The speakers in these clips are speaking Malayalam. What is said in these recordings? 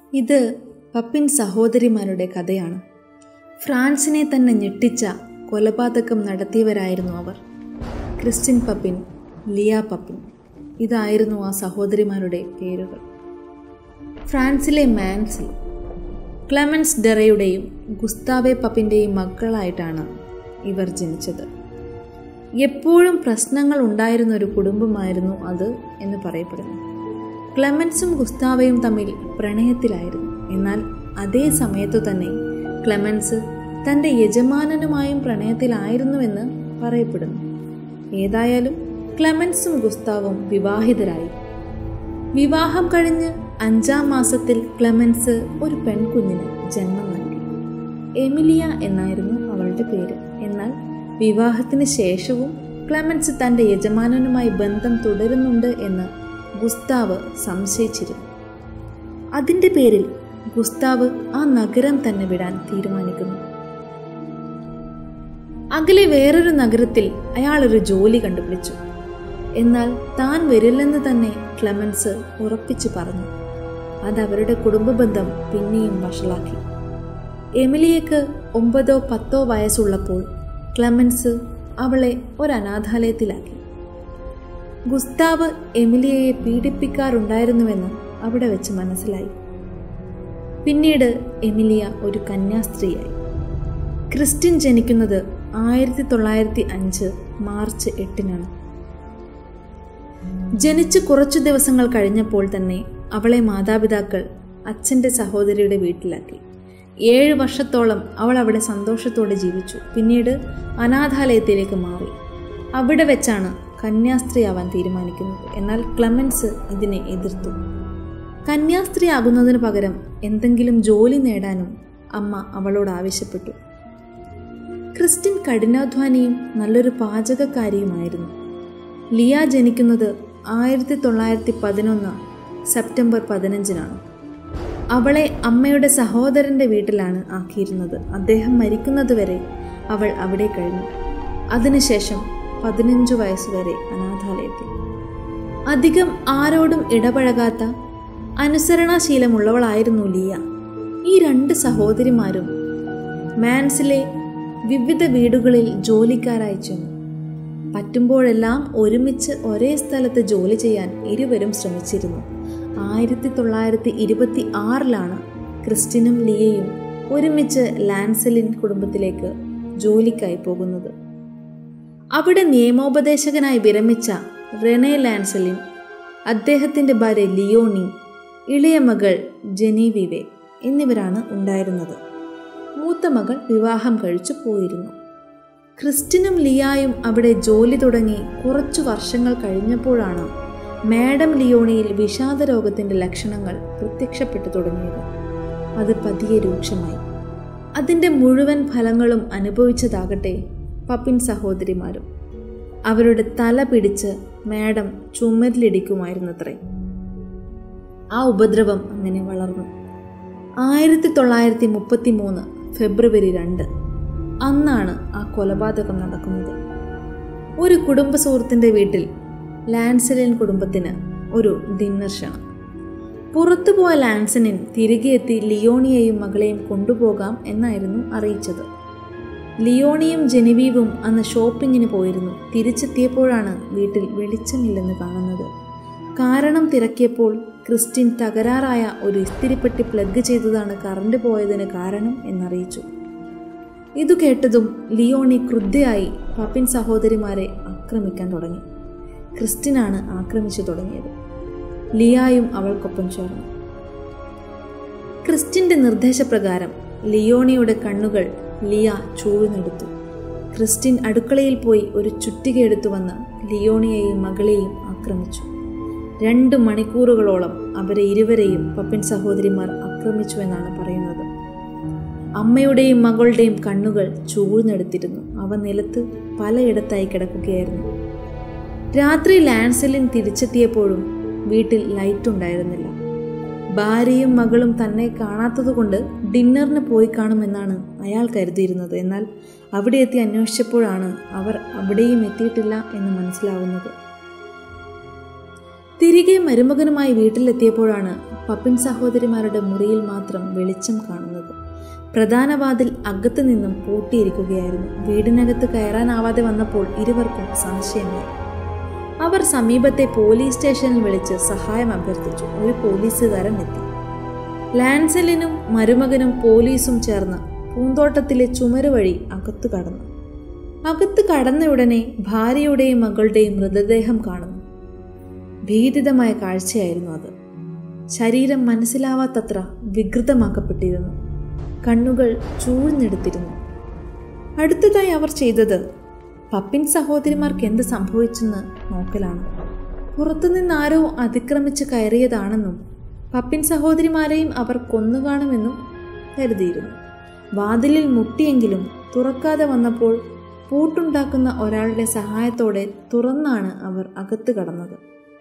ഇത് പപ്പിൻ സഹോദരിമാരുടെ കഥയാണ് ഫ്രാൻസിനെ തന്നെ ഞെട്ടിച്ച കൊലപാതകം നടത്തിയവരായിരുന്നു അവർ ക്രിസ്റ്റിൻ പപ്പിൻ ലിയ പപ്പിൻ ഇതായിരുന്നു ആ സഹോദരിമാരുടെ പേരുകൾ ഫ്രാൻസിലെ മാൻസിൽ ക്ലെമൻസ് ഡെറയുടെയും ഗുസ്താവെ പപ്പിൻ്റെയും മക്കളായിട്ടാണ് ഇവർ ജനിച്ചത് എപ്പോഴും പ്രശ്നങ്ങൾ ഉണ്ടായിരുന്ന ഒരു കുടുംബമായിരുന്നു അത് എന്ന് പറയപ്പെടുന്നു ക്ലെമൻസും ഗുസ്താവയും തമ്മിൽ പ്രണയത്തിലായിരുന്നു എന്നാൽ അതേ സമയത്തു തന്നെ ക്ലെമൻസ് തൻ്റെ യജമാനനുമായും പ്രണയത്തിലായിരുന്നുവെന്ന് പറയപ്പെടുന്നു ഏതായാലും ക്ലെമൻസും ഗുസ്താവും വിവാഹിതരായി വിവാഹം കഴിഞ്ഞ് അഞ്ചാം മാസത്തിൽ ക്ലെമൻസ് ഒരു പെൺകുഞ്ഞിന് ജന്മം നൽകി എമിലിയ എന്നായിരുന്നു അവളുടെ പേര് എന്നാൽ വിവാഹത്തിന് ശേഷവും ക്ലെമൻസ് തൻ്റെ യജമാനനുമായി ബന്ധം തുടരുന്നുണ്ട് എന്ന് ഗുസ്താവ് സംശയിച്ചിരുന്നു അതിൻ്റെ പേരിൽ ഗുസ്താവ് ആ നഗരം തന്നെ വിടാൻ തീരുമാനിക്കുന്നു അകലെ വേറൊരു നഗരത്തിൽ അയാൾ ഒരു ജോലി കണ്ടുപിടിച്ചു എന്നാൽ താൻ വരില്ലെന്ന് തന്നെ ക്ലെമൻസ് ഉറപ്പിച്ചു പറഞ്ഞു അത് അവരുടെ കുടുംബ ബന്ധം പിന്നെയും വഷളാക്കി എമിലിയക്ക് ഒമ്പതോ പത്തോ വയസ്സുള്ളപ്പോൾ ക്ലെമൻസ് അവളെ ഒരു അനാഥാലയത്തിലാക്കി ഗുസ്താവ് എമിലിയയെ പീഡിപ്പിക്കാറുണ്ടായിരുന്നുവെന്ന് അവിടെ വെച്ച് മനസ്സിലായി പിന്നീട് എമിലിയ ഒരു കന്യാസ്ത്രീയായി ക്രിസ്ത്യൻ ജനിക്കുന്നത് ആയിരത്തി തൊള്ളായിരത്തി അഞ്ച് മാർച്ച് എട്ടിനാണ് ജനിച്ച് കുറച്ചു ദിവസങ്ങൾ കഴിഞ്ഞപ്പോൾ തന്നെ അവളെ മാതാപിതാക്കൾ അച്ഛൻ്റെ സഹോദരിയുടെ വീട്ടിലാക്കി ഏഴ് വർഷത്തോളം അവൾ അവിടെ സന്തോഷത്തോടെ ജീവിച്ചു പിന്നീട് അനാഥാലയത്തിലേക്ക് മാറി അവിടെ വെച്ചാണ് കന്യാസ്ത്രീ ആവാൻ തീരുമാനിക്കുന്നത് എന്നാൽ ക്ലമൻസ് ഇതിനെ എതിർത്തു കന്യാസ്ത്രീ ആകുന്നതിന് പകരം എന്തെങ്കിലും ജോലി നേടാനും അമ്മ അവളോട് ആവശ്യപ്പെട്ടു ക്രിസ്റ്റിൻ കഠിനാധ്വാനിയും നല്ലൊരു പാചകക്കാരിയുമായിരുന്നു ലിയ ജനിക്കുന്നത് ആയിരത്തി തൊള്ളായിരത്തി പതിനൊന്ന് സെപ്റ്റംബർ പതിനഞ്ചിനാണ് അവളെ അമ്മയുടെ സഹോദരൻ്റെ വീട്ടിലാണ് ആക്കിയിരുന്നത് അദ്ദേഹം മരിക്കുന്നതുവരെ അവൾ അവിടെ കഴിഞ്ഞു അതിനുശേഷം പതിനഞ്ചു വയസ്സുവരെ അനാഥാലയത്തിൽ അധികം ആരോടും ഇടപഴകാത്ത അനുസരണാശീലമുള്ളവളായിരുന്നു ലിയ ഈ രണ്ട് സഹോദരിമാരും മാൻസിലെ വിവിധ വീടുകളിൽ ജോലിക്കാരായി ചെന്നു പറ്റുമ്പോഴെല്ലാം ഒരുമിച്ച് ഒരേ സ്ഥലത്ത് ജോലി ചെയ്യാൻ ഇരുവരും ശ്രമിച്ചിരുന്നു ആയിരത്തി തൊള്ളായിരത്തി ഇരുപത്തി ആറിലാണ് ക്രിസ്റ്റിനും ലിയയും ഒരുമിച്ച് ലാൻസലിൻ കുടുംബത്തിലേക്ക് ജോലിക്കായി പോകുന്നത് അവിടെ നിയമോപദേശകനായി വിരമിച്ച റെനെ ലാൻസലിൻ അദ്ദേഹത്തിൻ്റെ ഭാര്യ ലിയോണി ഇളയ മകൾ ജനീവിവെ എന്നിവരാണ് ഉണ്ടായിരുന്നത് മൂത്ത മകൾ വിവാഹം കഴിച്ചു പോയിരുന്നു ക്രിസ്റ്റിനും ലിയായും അവിടെ ജോലി തുടങ്ങി കുറച്ചു വർഷങ്ങൾ കഴിഞ്ഞപ്പോഴാണ് മാഡം ലിയോണിയിൽ വിഷാദ രോഗത്തിൻ്റെ ലക്ഷണങ്ങൾ പ്രത്യക്ഷപ്പെട്ടു തുടങ്ങിയത് അത് പതിയെ രൂക്ഷമായി അതിൻ്റെ മുഴുവൻ ഫലങ്ങളും അനുഭവിച്ചതാകട്ടെ പപ്പിൻ സഹോദരിമാരും അവരുടെ തല പിടിച്ച് മാഡം ചുമരിലിടിക്കുമായിരുന്നത്രേ ആ ഉപദ്രവം അങ്ങനെ വളർന്നു ആയിരത്തി തൊള്ളായിരത്തി മുപ്പത്തി മൂന്ന് ഫെബ്രുവരി രണ്ട് അന്നാണ് ആ കൊലപാതകം നടക്കുന്നത് ഒരു കുടുംബ സുഹൃത്തിൻ്റെ വീട്ടിൽ ലാൻസലിൻ കുടുംബത്തിന് ഒരു ഡിന്നർ ക്ഷണം പുറത്തുപോയ ലാൻസനിൻ തിരികെ എത്തി ലിയോണിയെയും മകളെയും കൊണ്ടുപോകാം എന്നായിരുന്നു അറിയിച്ചത് ലിയോണിയും ജെനിവീവും അന്ന് ഷോപ്പിങ്ങിന് പോയിരുന്നു തിരിച്ചെത്തിയപ്പോഴാണ് വീട്ടിൽ വെളിച്ചമില്ലെന്ന് കാണുന്നത് കാരണം തിരക്കിയപ്പോൾ ക്രിസ്റ്റിൻ തകരാറായ ഒരു ഇസ്തിരിപ്പെട്ടി പ്ലഗ് ചെയ്തതാണ് കറണ്ട് പോയതിന് കാരണം എന്നറിയിച്ചു ഇതു കേട്ടതും ലിയോണി ക്രുദ്ധയായി പപ്പിൻ സഹോദരിമാരെ ആക്രമിക്കാൻ തുടങ്ങി ക്രിസ്റ്റിനാണ് ആക്രമിച്ചു തുടങ്ങിയത് ലിയായും അവൾക്കൊപ്പം ചേർന്നു ക്രിസ്റ്റിന്റെ നിർദ്ദേശപ്രകാരം ലിയോണിയുടെ കണ്ണുകൾ ലിയ ചൂഴ്ന്നെടുത്തു ക്രിസ്റ്റിൻ അടുക്കളയിൽ പോയി ഒരു ചുറ്റിക എടുത്തു വന്ന് ലിയോണിയെയും മകളെയും ആക്രമിച്ചു രണ്ട് മണിക്കൂറുകളോളം അവരെ ഇരുവരെയും പപ്പിൻ സഹോദരിമാർ ആക്രമിച്ചു എന്നാണ് പറയുന്നത് അമ്മയുടെയും മകളുടെയും കണ്ണുകൾ ചൂഴ്ന്നെടുത്തിരുന്നു അവ നിലത്ത് പലയിടത്തായി കിടക്കുകയായിരുന്നു രാത്രി ലാൻസലിൻ തിരിച്ചെത്തിയപ്പോഴും വീട്ടിൽ ലൈറ്റ് ഉണ്ടായിരുന്നില്ല ഭാര്യയും മകളും തന്നെ കാണാത്തതുകൊണ്ട് ഡിന്നറിന് പോയി കാണുമെന്നാണ് അയാൾ കരുതിയിരുന്നത് എന്നാൽ അവിടെ എത്തി അന്വേഷിച്ചപ്പോഴാണ് അവർ അവിടെയും എത്തിയിട്ടില്ല എന്ന് മനസ്സിലാവുന്നത് തിരികെ മരുമകനുമായി വീട്ടിലെത്തിയപ്പോഴാണ് പപ്പിൻ സഹോദരിമാരുടെ മുറിയിൽ മാത്രം വെളിച്ചം കാണുന്നത് പ്രധാന വാതിൽ അകത്തു നിന്നും പൂട്ടിയിരിക്കുകയായിരുന്നു വീടിനകത്ത് കയറാനാവാതെ വന്നപ്പോൾ ഇരുവർക്കും സംശയമായി അവർ സമീപത്തെ പോലീസ് സ്റ്റേഷനിൽ വിളിച്ച് സഹായം അഭ്യർത്ഥിച്ചു ഒരു പോലീസുകാരൻ എത്തി ലാൻസലിനും മരുമകനും പോലീസും ചേർന്ന് പൂന്തോട്ടത്തിലെ ചുമര് വഴി അകത്തു കടന്നു അകത്ത് കടന്നയുടനെ ഭാര്യയുടെയും മകളുടെയും മൃതദേഹം കാണുന്നു ഭീതിതമായ കാഴ്ചയായിരുന്നു അത് ശരീരം മനസ്സിലാവാത്തത്ര വികൃതമാക്കപ്പെട്ടിരുന്നു കണ്ണുകൾ ചൂഴ്ന്നെടുത്തിരുന്നു അടുത്തതായി അവർ ചെയ്തത് പപ്പിൻ സഹോദരിമാർക്ക് എന്ത് സംഭവിച്ചെന്ന് നോക്കലാണ് പുറത്തുനിന്ന് ആരോ അതിക്രമിച്ച് കയറിയതാണെന്നും പപ്പിൻ സഹോദരിമാരെയും അവർ കൊന്നുകാണുമെന്നും കരുതിയിരുന്നു വാതിലിൽ മുട്ടിയെങ്കിലും തുറക്കാതെ വന്നപ്പോൾ പൂട്ടുണ്ടാക്കുന്ന ഒരാളുടെ സഹായത്തോടെ തുറന്നാണ് അവർ അകത്ത് കടന്നത്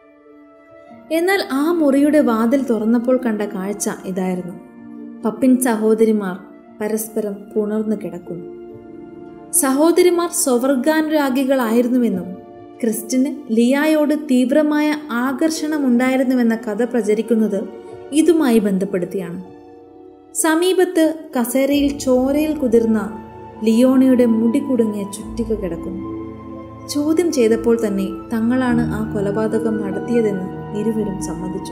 എന്നാൽ ആ മുറിയുടെ വാതിൽ തുറന്നപ്പോൾ കണ്ട കാഴ്ച ഇതായിരുന്നു പപ്പിൻ സഹോദരിമാർ പരസ്പരം പുണർന്നു കിടക്കുന്നു സഹോദരിമാർ സ്വവർഗാനുരാഗികളായിരുന്നുവെന്നും ക്രിസ്റ്റിന് ലിയായോട് തീവ്രമായ ആകർഷണമുണ്ടായിരുന്നുവെന്ന കഥ പ്രചരിക്കുന്നത് ഇതുമായി ബന്ധപ്പെടുത്തിയാണ് സമീപത്ത് കസേരയിൽ ചോരയിൽ കുതിർന്ന ലിയോണയുടെ മുടി കുടുങ്ങിയ ചുറ്റിക കിടക്കുന്നു ചോദ്യം ചെയ്തപ്പോൾ തന്നെ തങ്ങളാണ് ആ കൊലപാതകം നടത്തിയതെന്ന് ഇരുവരും സമ്മതിച്ചു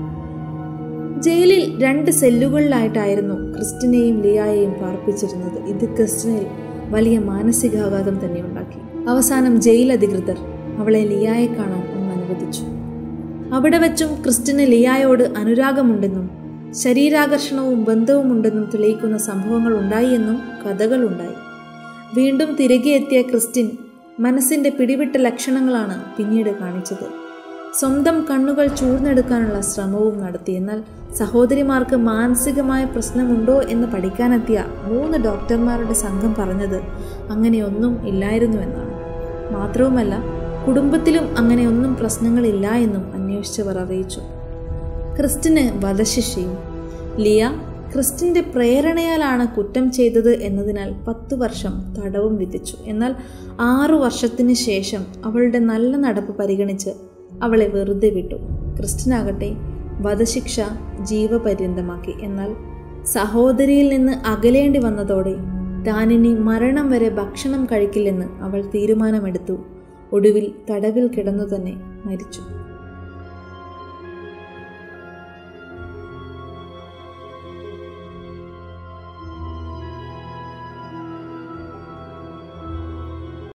ജയിലിൽ രണ്ട് സെല്ലുകളിലായിട്ടായിരുന്നു ക്രിസ്റ്റിനെയും ലിയായെയും പാർപ്പിച്ചിരുന്നത് ഇത് ക്രിസ്റ്റിനിൽ വലിയ മാനസികാഘാതം തന്നെ ഉണ്ടാക്കി അവസാനം ജയിൽ അധികൃതർ അവളെ ലിയായെ കാണാൻ ഒന്ന് അനുവദിച്ചു അവിടെ വെച്ചും ക്രിസ്റ്റിന് ലിയായോട് അനുരാഗമുണ്ടെന്നും ശരീരാകർഷണവും ബന്ധവുമുണ്ടെന്നും തെളിയിക്കുന്ന സംഭവങ്ങൾ ഉണ്ടായി എന്നും കഥകളുണ്ടായി വീണ്ടും തിരികെ എത്തിയ ക്രിസ്റ്റിൻ മനസ്സിന്റെ പിടിവിട്ട ലക്ഷണങ്ങളാണ് പിന്നീട് കാണിച്ചത് സ്വന്തം കണ്ണുകൾ ചൂർന്നെടുക്കാനുള്ള ശ്രമവും നടത്തി എന്നാൽ സഹോദരിമാർക്ക് മാനസികമായ പ്രശ്നമുണ്ടോ എന്ന് പഠിക്കാനെത്തിയ മൂന്ന് ഡോക്ടർമാരുടെ സംഘം പറഞ്ഞത് അങ്ങനെയൊന്നും ഇല്ലായിരുന്നുവെന്നാണ് മാത്രവുമല്ല കുടുംബത്തിലും അങ്ങനെയൊന്നും പ്രശ്നങ്ങളില്ല എന്നും അന്വേഷിച്ചവർ അറിയിച്ചു ക്രിസ്റ്റിന് വധശിക്ഷയും ലിയ ക്രിസ്റ്റിന്റെ പ്രേരണയാലാണ് കുറ്റം ചെയ്തത് എന്നതിനാൽ പത്തു വർഷം തടവും വിധിച്ചു എന്നാൽ ആറു വർഷത്തിന് ശേഷം അവളുടെ നല്ല നടപ്പ് പരിഗണിച്ച് അവളെ വെറുതെ വിട്ടു ക്രിസ്റ്റിനാകട്ടെ വധശിക്ഷ ജീവപര്യന്തമാക്കി എന്നാൽ സഹോദരിയിൽ നിന്ന് അകലേണ്ടി വന്നതോടെ താനിനി മരണം വരെ ഭക്ഷണം കഴിക്കില്ലെന്ന് അവൾ തീരുമാനമെടുത്തു ഒടുവിൽ തടവിൽ കിടന്നു തന്നെ മരിച്ചു